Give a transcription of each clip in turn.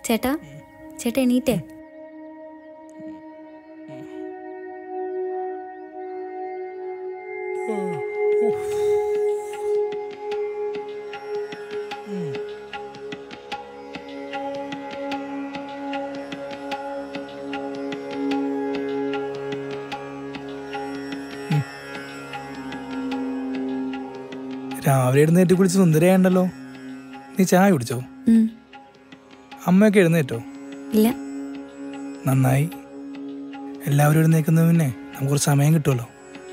ചേട്ടാ ചേട്ടാ എണീറ്റേ രാവിലെ എഴുന്നേറ്റ് കുളിച്ച് സുന്ദരയാണ്ടല്ലോ നീ ചായ കുടിച്ചോ ഉം, അമ്മയൊക്കെ എഴുന്നേറ്റോ ഇല്ല നന്നായി എല്ലാവരും എഴുന്നേക്കുന്ന പിന്നെ നമുക്ക് കുറച്ച് സമയം കിട്ടുമല്ലോ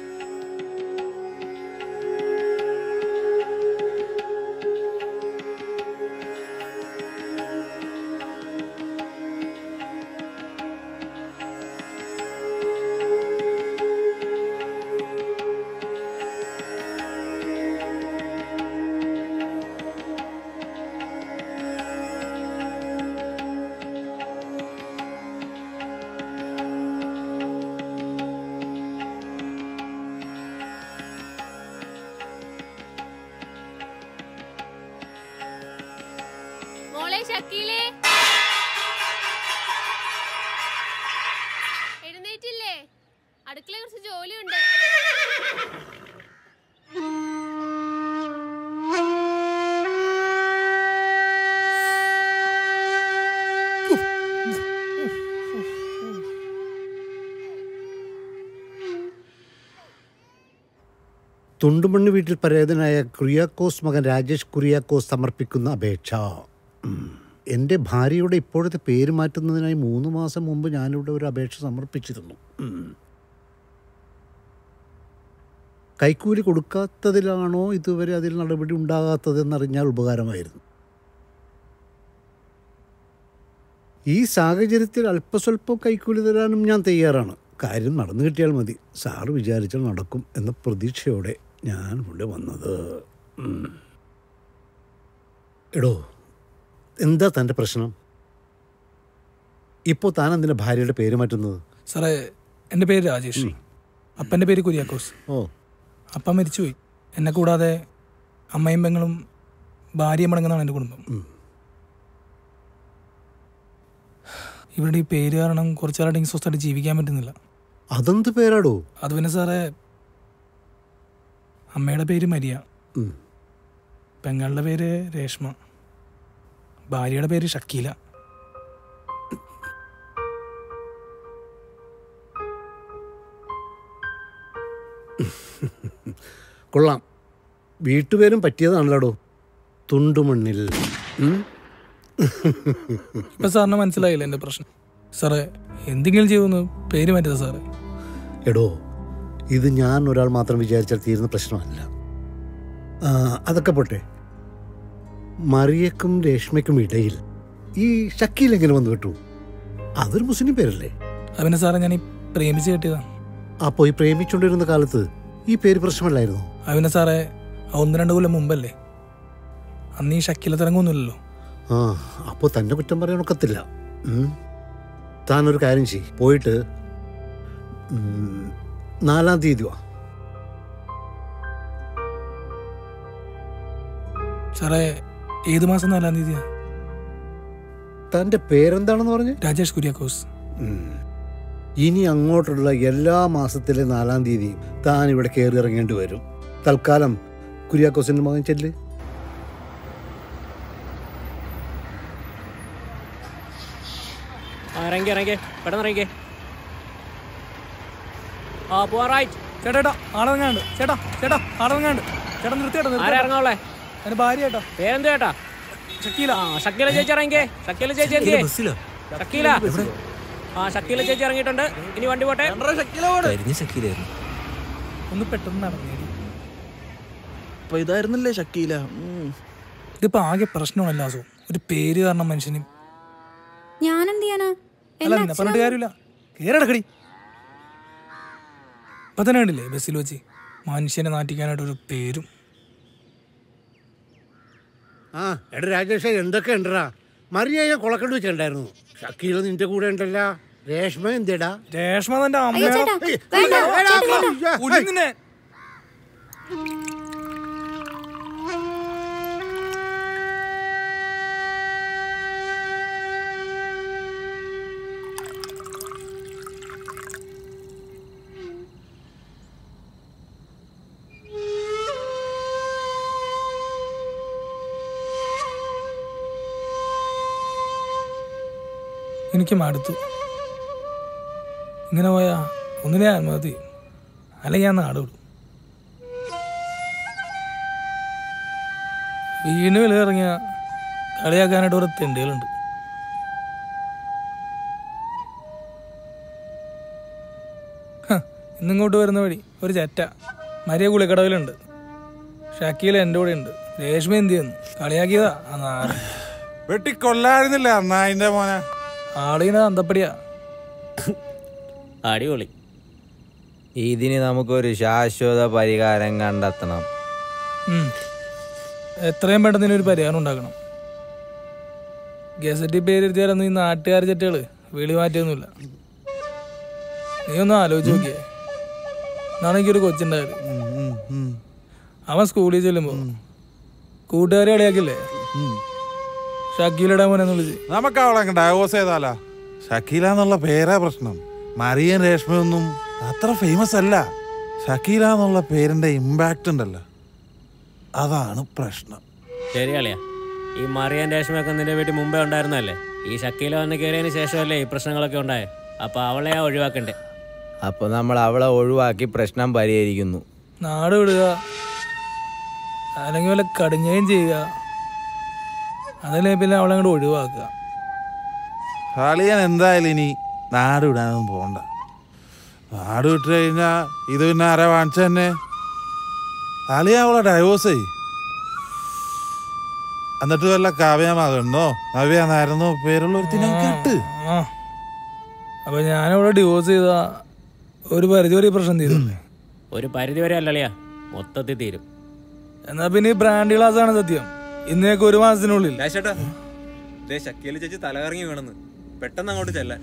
മോളെ ഷക്കീലേ എഴുന്നേറ്റില്ലേ അടുക്കള കുറച്ച് ജോലിയുണ്ട് തുണ്ടുമണ്ണ് വീട്ടിൽ പരേതനായ കുറിയാക്കോസ് മകൻ രാജേഷ് കുറിയാക്കോസ് സമർപ്പിക്കുന്ന അപേക്ഷ ഉം. എൻ്റെ ഭാര്യയുടെ ഇപ്പോഴത്തെ പേര് മാറ്റുന്നതിനായി മൂന്ന് മാസം മുമ്പ് ഞാനിവിടെ ഒരു അപേക്ഷ സമർപ്പിച്ചിരുന്നു ഉം. കൈക്കൂലി കൊടുക്കാത്തതിലാണോ ഇതുവരെ അതിൽ നടപടി ഉണ്ടാകാത്തതെന്നറിഞ്ഞാൽ ഉപകാരമായിരുന്നു ഈ സാഹചര്യത്തിൽ അല്പസ്വല്പം കൈക്കൂലി തരാനും ഞാൻ തയ്യാറാണ് കാര്യം നടന്നു കിട്ടിയാൽ മതി സാറ് വിചാരിച്ചാൽ നടക്കും എന്ന പ്രതീക്ഷയോടെ ഞാൻ ഇവിടെ വന്നത് ഉം. എടോ എന്താ തൻ്റെ പ്രശ്നം ഇപ്പോൾ താൻ എന്തിനാ ഭാര്യയുടെ പേര് മാറ്റുന്നത് സാറേ എൻ്റെ പേര് രാജേഷ് അപ്പൻ്റെ പേര് കുര്യാക്കോസ് ഓ അപ്പ മരിച്ചുപോയി എന്നെ കൂടാതെ അമ്മയും പെങ്ങളും ഭാര്യയും അടങ്ങുന്നതാണ് എൻ്റെ കുടുംബം ഉം. ഇവിടെ ഈ പേര് കാരണം കുറച്ചാളായിട്ട് എനിക്ക് സ്വസ്ഥമായിട്ട് ജീവിക്കാൻ പറ്റുന്നില്ല അതെന്ത് പേരാടോ അത് പിന്നെ സാറേ അമ്മയുടെ പേര് മരിയ ഉം. പെങ്ങളുടെ പേര് രേഷ്മ ഭാര്യയുടെ പേര് ഷക്കീല കൊള്ളാം വീട്ടുപേരും പറ്റിയതാണല്ലോടോ തുണ്ടുമണ്ണിൽ ഉം? ഇപ്പൊ സാറിന് മനസ്സിലായില്ല എൻ്റെ പ്രശ്നം സാറേ എന്തെങ്കിലും ചെയ്യുമെന്ന് പേര് മാറ്റത് സാറേ എടോ ഇത് ഞാൻ ഒരാൾ മാത്രം വിചാരിച്ചാൽ തീരുന്ന പ്രശ്നമല്ല ആ, അതൊക്കെ പോട്ടെ മറിയക്കും രേഷ്മയ്ക്കും ഇടയിൽ ഈ ഷക്കീൽ എങ്ങനെ വന്നു കിട്ടു അതൊരു മുസ്ലിം പേരല്ലേ അത് പിന്നെ സാറേ ഞാൻ ഈ പ്രേമിച്ച് കെട്ടിയതാണ് അപ്പോൾ ഈ പ്രേമിച്ചുകൊണ്ടിരുന്ന കാലത്ത് ഈ പേര് പ്രശ്നമല്ലായിരുന്നു അത് പിന്നെ സാറേ ആ ഒന്ന് രണ്ട് കൊല്ലം മുമ്പല്ലേ അന്ന് ഈ ഷക്കീല തിറങ്ങൊന്നുമില്ലല്ലോ ആ അപ്പോൾ തന്നെ കുറ്റം പറയാൻ ഒക്കത്തില്ല ഉം. താനൊരു കാര്യം ചെയ്യ് പോയിട്ട് ഉം, നാലാം തീയതി വാ സാറേ ഏത് മാസം നാലാം തീയതിയാ തൻ്റെ പേരെന്താണെന്ന് പറഞ്ഞു രാജേഷ് കുര്യാക്കോസ് ഇനി അങ്ങോട്ടുള്ള എല്ലാ മാസത്തിലെ നാലാം തീയതി താൻ ഇവിടെ കയറി ഇറങ്ങേണ്ടി വരും തൽക്കാലം കുര്യാക്കോസിന്റെ മകൻ ചെല്ല് ആ, ഇറങ്ങി ഇറങ്ങി പെട്ടെന്ന് ഇറങ്ങി ആ പോവാ റൈറ്റ് ചേട്ടാ ചേട്ടാ ആളെങ്ങാണ്ട് ചേട്ടാ ചേട്ടാ ആളെങ്ങാണ്ട് ചേട്ടാ നിർത്തിയേട്ടാ ആരാ നിർത്തി ഇറങ്ങാവുള്ളേ എൻ്റെ ഭാര്യ ചേട്ടാ പേരെന്ത് ചേട്ടാ ഷക്കീല ആ ഷക്കീല ചേച്ചി ഇറങ്ങിക്കേ ഷക്കീല ചേച്ചി എന്തിയേ ഷക്കീല ആ ഷക്കീല ചേച്ചി ഇറങ്ങിയിട്ടുണ്ട് ഇനി വണ്ടി പോട്ടെ കരിഞ്ഞ ശക്കീലായിരുന്നു ഒന്ന് പെട്ടെന്ന് നടന്നേരി അപ്പൊ ഇതായിരുന്നല്ലേ ഷക്കീല ഉം. ഇതിപ്പോ ആകെ പ്രശ്നമാണല്ലോ അസു ഒരു പേര് കാരണം മനുഷ്യന് ഞാനെന്ത് ചെയ്യാനാ അല്ല എന്റെ നിന്നെ പറഞ്ഞിട്ട് കാര്യമില്ല കേറടക്കടി ഇപ്പൊ തന്നെ കണ്ടില്ലേ ബസ്സിൽ വെച്ച് മനുഷ്യനെ നാട്ടിക്കാനായിട്ട് ഒരു പേരും ആ എടാ രാജേഷ് എന്തൊക്കെ ഉണ്ടടാ മറിയ കൊളക്കണ്ട് വെച്ചിട്ടുണ്ടായിരുന്നു ഷക്കീല നിന്റെ കൂടെ ഉണ്ടല്ല രേഷ്മ എന്തേടാ രേഷ്മ തന്റെ അയ്യോ അമ്മ ചേട്ടാ ഏയ്, വേണ്ട ഏയ്, ചേട്ടാ വേണ്ട ഏയ്, ഏയ്, കുഞ്ഞിനെ എനിക്ക് മടുത്തു ഇങ്ങനെ പോയാ ഒന്നിനെ ആത്മഹത്യ ചെയ്യും. അല്ലെങ്കിൽ ഞാൻ നാട് വിടും വീണ് വെളിയിറങ്ങിയ കളിയാക്കാനായിട്ട് ഒരു തെണ്ടികളുണ്ട് ഹ, ഇന്നിങ്ങോട്ട് വരുന്ന വഴി ഒരു ചെറ്റ മരിയ കുളിക്കടവിലുണ്ട് ഷക്കീൽ എൻ്റെ കൂടെ ഉണ്ട് രേഷ്മ എന്ത് ചെയ്യുന്നു കളിയാക്കിയതാ ആ നാറ് വെട്ടിക്കൊല്ലായിരുന്നില്ല അന്നായിന്റെ മോനെ ആളിങ്ങനെ അന്തപ്പടിയാ അടിപൊളി ഇതിന് നമുക്കൊരു ശാശ്വത പരിഹാരം കണ്ടെത്തണം ഉം. എത്രയും പെട്ടെന്ന് ഇതിനൊരു പരിഹാരം ഉണ്ടാക്കണം ഗസറ്റിൽ പേരെഴുതിയാലൊന്നും ഈ നാട്ടുകാർ ചെറ്റുകള് വെളി മാറ്റിയൊന്നുമില്ല നീ ഒന്ന് ആലോചിച്ച് നോക്കിയേ എന്നാണ് എനിക്കൊരു കൊച്ചുണ്ടായത് അവൻ സ്കൂളിൽ ചെല്ലുമ്പോ കൂട്ടുകാരെ കളിയാക്കില്ലേ ഷക്കീലിടാൻ മോനെന്ന് വിളിച്ച് നമുക്ക് അവളെ ഡൈവോഴ്സ് ചെയ്താലാ ഷക്കീല എന്നുള്ള പേരാ പ്രശ്നം മറിയൻ രേഷ്മയൊന്നും അത്ര ഫേമസ് അല്ല ഷക്കീല എന്നുള്ള പേരിന്റെ ഇമ്പാക്റ്റ് ഉണ്ടല്ലോ അതാണ് പ്രശ്നം ശരി കളിയാ ഈ മറിയാൻ രേഷ്മയൊക്കെ നിന്റെ വീട്ടിൽ മുമ്പേ ഉണ്ടായിരുന്നല്ലേ ഈ ഷക്കീല വന്ന് കയറിയതിന് ശേഷമല്ലേ ഈ പ്രശ്നങ്ങളൊക്കെ ഉണ്ടായേ അപ്പൊ അവളെ ആ ഒഴിവാക്കണ്ടേ അപ്പൊ നമ്മൾ അവളെ ഒഴിവാക്കി പ്രശ്നം പരിഹരിക്കുന്നു നാട് വിടുക അല്ലെങ്കിൽ വല്ല കടുങ്ങയും ചെയ്യുക അതല്ലേ പിന്നെ അവളെ അങ്ങോട്ട് ഒഴിവാക്കുക കളിയൻ എന്തായാലും ഇനി നാട് വിടാനൊന്നും പോണ്ട നാട് വിട്ട് കഴിഞ്ഞാ ഇത് പിന്നെ ആരാ വാങ്ങിച്ച തന്നെ കളിയ അവളെ ഡൈവോഴ്സ് ചെയ് എന്നിട്ട് വല്ല കാവ്യമാകണ്ടോ നവ്യാന്നായിരുന്നോ പേരുള്ള ഒരുത്തിനെ കെട്ട് ആ അപ്പൊ ഞാനവിടെ ഡിവോഴ്സ് ചെയ്ത ഒരു പരിധി വരെ ഈ പ്രശ്നം തീരുമല്ലേ ഒരു പരിധി വരെ അല്ലളിയാ മൊത്തത്തിൽ തീരും എന്നാ പിന്നെ ഈ ബ്രാൻഡ് ക്ലാസ് ആണ് സത്യം ഇന്നേക്ക് ഒരു മാസത്തിനുള്ളിൽ രാശേട്ടാ ദേ ശക്കിയില് ചേച്ചി തലകറങ്ങി വീണെന്ന് പെട്ടെന്ന് അങ്ങോട്ട് ചെല്ലാൻ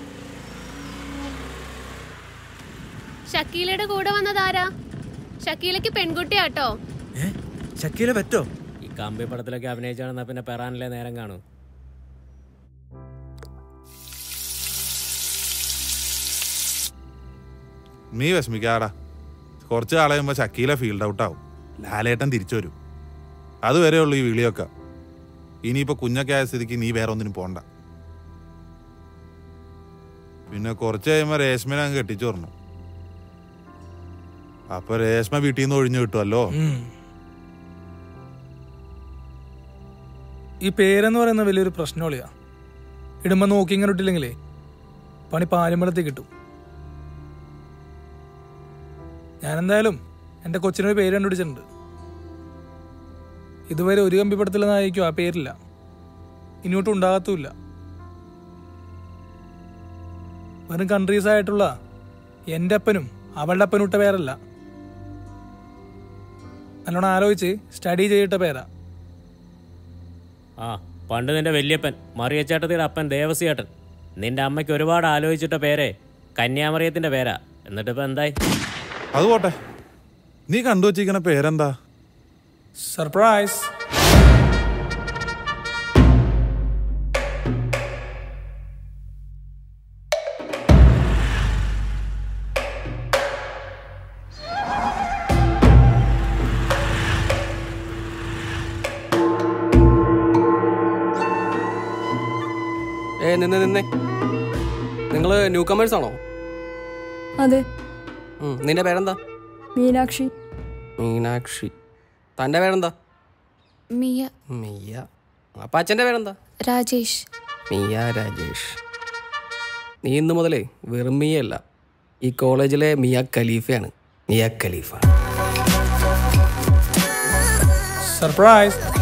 ഷക്കീലയുടെ കൂടെ വന്നതാരാ ഷക്കീലയ്ക്ക് പെൺകുട്ടിയാട്ടോ ഏ ശക്കീല പറ്റോ ഈ കമ്പി പടത്തിലൊക്കെ അഭിനയിച്ചാണെന്നാ പിന്നെ പെറാനല്ലേ നേരം കാണൂ നീ വിഷമിക്കാടാ കുറച്ച് കളയുമ്പോ ശക്കീല ഫീൽഡ് ഔട്ട് ആവും ലാലേട്ടൻ തിരിച്ചു വരും അതുവരെ ഉള്ളു ഈ വിളിയൊക്കെ ഇനിയിപ്പോ കുഞ്ഞൊക്കെ ആയ സ്ഥിതിക്ക് നീ വേറെ ഒന്നിനും പോണ്ട പിന്നെ കുറച്ച് കഴിയുമ്പോ രേഷ്മനെ അങ്ങ് കെട്ടിച്ചു പറഞ്ഞു അപ്പൊ രേഷ്മ വീട്ടിൽ നിന്ന് ഒഴിഞ്ഞു കിട്ടുമല്ലോ ഉം. ഈ പേരെന്ന് പറയുന്ന വലിയൊരു പ്രശ്നമുള്ളിയാ ഇടുമ്പോ നോക്കി ഇങ്ങനെ ഇട്ടില്ലെങ്കിലേ പണി പാലുമ്പളത്തിൽ കിട്ടും ഞാനെന്തായാലും എൻ്റെ കൊച്ചിനൊരു പേര് കണ്ടുപിടിച്ചിട്ടുണ്ട് ഇതുവരെ ഒരു കമ്പിപ്പടത്തിലെന്നായിരിക്കും ആ പേരില്ല ഇനിയോട്ടും ഉണ്ടാകത്തുമില്ല വെറും കൺട്രീസ് ആയിട്ടുള്ള എൻ്റെ അപ്പനും അവളുടെ അപ്പനും ഇട്ട പേരല്ല നല്ലോണം ആലോചിച്ച് സ്റ്റഡി ചെയ്തിട്ട പേരാ ആ പണ്ട് നിന്റെ വല്യപ്പൻ മറിയച്ചേട്ടത്തിയുടെ അപ്പൻ ദേവസിയേട്ടൻ നിന്റെ അമ്മയ്ക്ക് ഒരുപാട് ആലോചിച്ചിട്ട പേരെ കന്യാമറിയത്തിന്റെ പേരാ എന്നിട്ടിപ്പോ എന്തായി അത് പോട്ടെ നീ കണ്ടുവച്ചിരിക്കണ പേരെന്താ സർപ്രൈസ് ഏ നിന്നെ നിന്നെ നിങ്ങൾ ന്യൂ കമേഴ്സ് ആണോ അതെ ഉം, നിന്റെ പേരെന്താ മീനാക്ഷി മീനാക്ഷി തൻ്റെ പേരെന്താ മിയ മിയ അപ്പം അച്ഛൻ്റെ പേരെന്താ രാജേഷ് മിയ രാജേഷ് നീ ഇന്ന് മുതലേ വെറും മിയല്ല ഈ കോളേജിലെ മിയ ഖലീഫയാണ് മിയ ഖലീഫ സർപ്രൈസ്